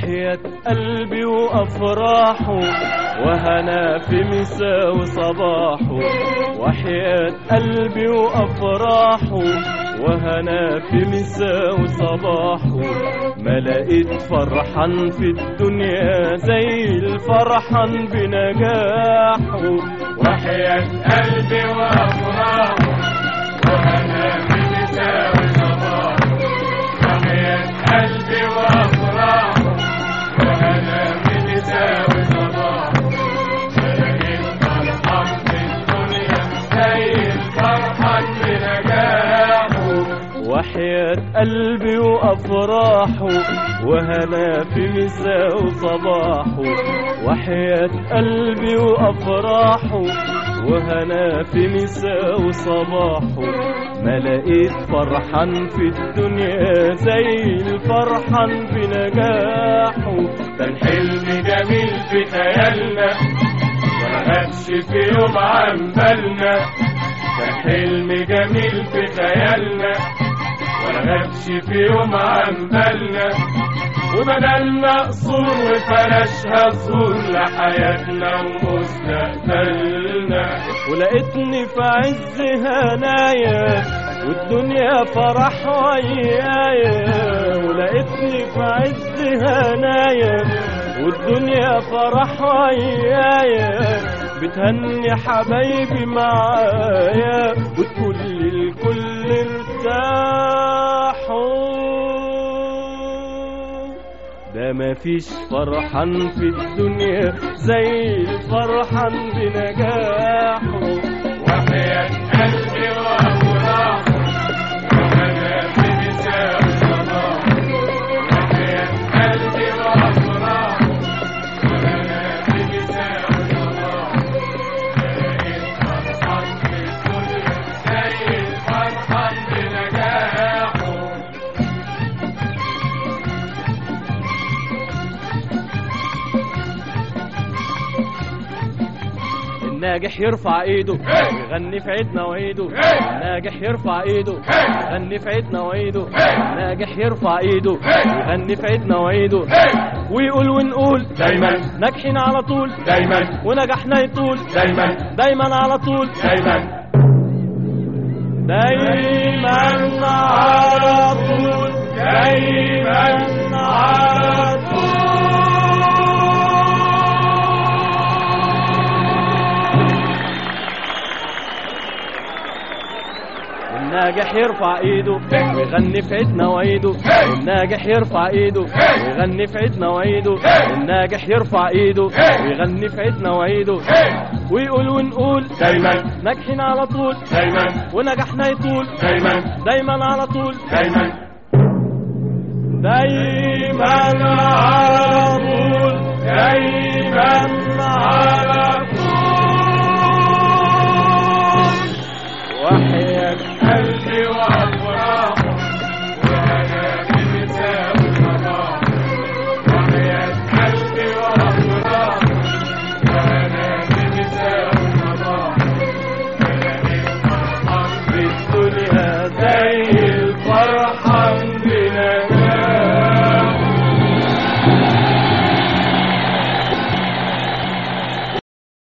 وحياة قلبي وأفراحه وهنا في مساء وصباحه وحياة قلبي وأفراحه وهنا في مساء وصباحه ما لقيت فرحان في الدنيا زي الفرحان بنجاحه وحياة قلبي وأفراحه وهنا في مساء وصباح وحياة قلبي وأفراحه وهنا في مساء وصباح لقيت فرحان في الدنيا زي الفرحان بنجاحه وحياة قلبي وأفراحه وهنا في مساء وصباحه وحياة قلبي وأفراحه وهنا في مساء وصباحه ما لقيت فرحان في الدنيا زي الفرحان بنجاحه كان حلم جميل في خيالنا ولا غابش في يوم عن بالنا كان حلم جميل في خيالنا ولا غابش في يوم عن بالنا وبدلنا قصور وفرشها زهور لحياتنا ومستقبلنا ولقيتني في عز هنايا والدنيا فرح ويايا ولقيتني في عز هنايا والدنيا فرح ويايا بتهني حبايبي معايا وتقول الكل ارتاحوا ده مفيش فرحان في الدنيا زي الفرحان بنجاحه وحياة قلبي وأفراحه وأنا في مساء الصباح وحياة قلبي وأفراحه وأنا في مساء الصباح لقيت فرحان في الدنيا زي الفرحان بنجاحه الناجح يرفع ايده يغني في عيدنا وعيده الناجح يرفع ايده يغني في عيدنا وعيده الناجح يرفع ايده يغني في عيدنا وعيده ويقول ونقول دايما ناجحين على طول دايما ونجحنا يطول دايما دايما على طول دايما دايما على طول دايما على طول الناجح يرفع ايده ويغني في عيدنا وعيده الناجح يرفع ايده ويغني في عيدنا وعيده الناجح يرفع ايده ويغني في عيدنا وعيده ويقول ونقول دايما ناجحين على طول دايما ونجحنا يطول دايما دايما على طول دايما دايما على طول دايما على